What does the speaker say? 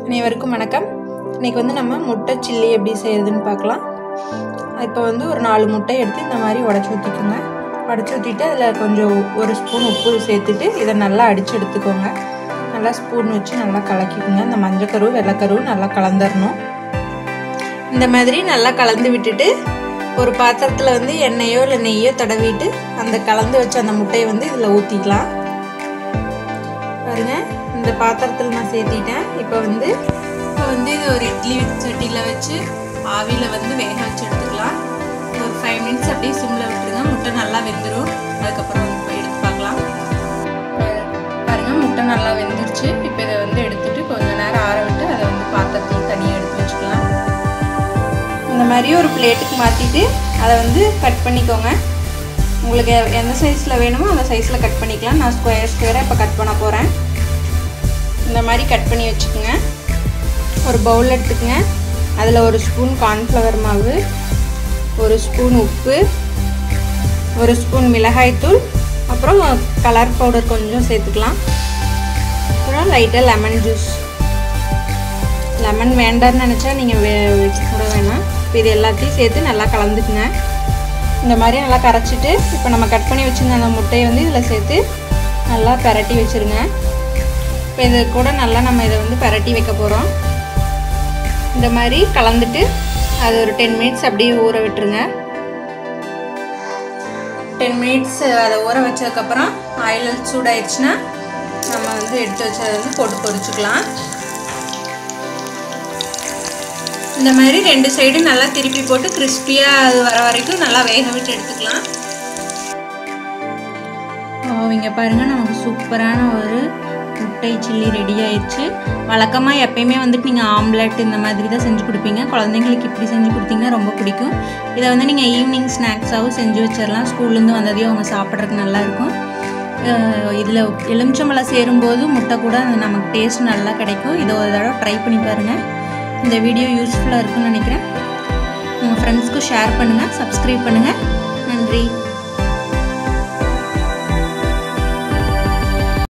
அனைவருக்கும் வணக்கம் இன்றைக்கி வந்து நம்ம முட்டை சில்லி எப்படி செய்கிறதுன்னு பார்க்கலாம் இப்போ வந்து ஒரு நாலு முட்டை எடுத்து இந்த மாதிரி உடச்சி ஊற்றிக்கோங்க உடச்சி ஊற்றிட்டு அதில் கொஞ்சம் ஒரு ஸ்பூன் உப்பு சேர்த்துட்டு இதை நல்லா அடித்து எடுத்துக்கோங்க நல்லா ஸ்பூன் வச்சு நல்லா கலக்கிக்கோங்க இந்த மஞ்சக்கரு வெள்ளைக்கரு நல்லா கலந்துடணும் இந்த மாதிரி நல்லா கலந்து விட்டுட்டு ஒரு பாத்திரத்தில் வந்து எண்ணெயோ இல்லை நெய்யோ தடவிட்டு அந்த கலந்து வச்ச அந்த முட்டையை வந்து இதில் ஊற்றிக்கலாம் பாருங்கள் இந்த பாத்திரத்தில் நான் சேர்த்திட்டேன் இப்போ வந்து இப்போ வந்து இது ஒரு இட்லி சட்டியில் வச்சு ஆவியில் வந்து வேக வச்சு எடுத்துக்கலாம் ஒரு ஃபைவ் மினிட்ஸ் அப்படியே சிம்மில் விட்டுருங்க முட்டை நல்லா வெந்துடும் அதுக்கப்புறம் வந்து எடுத்து பார்க்கலாம் பாருங்கள் முட்டை நல்லா வெந்துருச்சு இப்போ இதை வந்து எடுத்துட்டு கொஞ்சம் நேரம் ஆற விட்டு அதை வந்து பாத்திரத்தில் தனியாக எடுத்து வச்சுக்கலாம் இந்த மாதிரி ஒரு பிளேட்டுக்கு மாற்றிட்டு அதை வந்து கட் பண்ணிக்கோங்க உங்களுக்கு எந்த சைஸில் வேணுமோ அந்த சைஸில் கட் பண்ணிக்கலாம் நான் ஸ்கொயர் ஸ்கொயராக இப்போ கட் பண்ண போகிறேன் இந்த மாதிரி கட் பண்ணி வச்சுக்கோங்க ஒரு பவுல் எடுத்துக்கங்க அதில் ஒரு ஸ்பூன் கார்ன்ஃப்ளவர் மாவு ஒரு ஸ்பூன் உப்பு ஒரு ஸ்பூன் மிளகாய்த்தூள் அப்புறம் கலர் பவுடர் கொஞ்சம் சேர்த்துக்கலாம் அப்புறம் லைட்டாக லெமன் ஜூஸ் லெமன் வேண்டான்னு நினச்சா நீங்கள் வே கூட வேணாம் இப்போ இது எல்லாத்தையும் சேர்த்து நல்லா கலந்துக்குங்க இந்த மாதிரி நல்லா கரைச்சிட்டு இப்போ நம்ம கட் பண்ணி வச்சுருந்த அந்த முட்டையை வந்து இதில் சேர்த்து நல்லா பரட்டி வச்சுருங்க இப்போ இது கூட நல்லா நம்ம இதை வந்து பரட்டி வைக்க போகிறோம் இந்த மாதிரி கலந்துட்டு அது ஒரு டென் மினிட்ஸ் அப்படியே ஊற விட்டுருங்க டென் மினிட்ஸ் அதை ஊற வச்சதுக்கப்புறம் ஆயில் சூடாயிடுச்சுன்னா நம்ம வந்து எடுத்து வச்சதை வந்து போட்டு பொரிச்சுக்கலாம் இந்த மாதிரி ரெண்டு சைடு நல்லா திருப்பி போட்டு கிறிஸ்பியாக அது வர வரைக்கும் நல்லா வேக விட்டு எடுத்துக்கலாம் இங்கே பாருங்கள் நமக்கு சூப்பரான ஒரு முட்டை சில்லி ரெடி ஆயிடுச்சு வழக்கமாக எப்பயுமே வந்துட்டு நீங்கள் ஆம்லெட் இந்த மாதிரி தான் செஞ்சு கொடுப்பீங்க குழந்தைங்களுக்கு இப்படி செஞ்சு கொடுத்தீங்கன்னா ரொம்ப பிடிக்கும் இதை வந்து நீங்கள் ஈவினிங் ஸ்நாக்ஸாகவும் செஞ்சு வச்சிடலாம் ஸ்கூல்லேருந்து வந்ததையும் அவங்க சாப்பிட்றதுக்கு நல்லாயிருக்கும் இதில் எலுமிச்சம்பழம் சேரும்போது முட்டை கூட நமக்கு டேஸ்ட் நல்லா கிடைக்கும் இதை ஒரு தடவை ட்ரை பண்ணி பாருங்கள் இந்த வீடியோ யூஸ்ஃபுல்லாக இருக்குன்னு நினைக்கிறேன் உங்கள் ஃப்ரெண்ட்ஸ்க்கும் ஷேர் பண்ணுங்கள் சப்ஸ்கிரைப் பண்ணுங்கள் நன்றி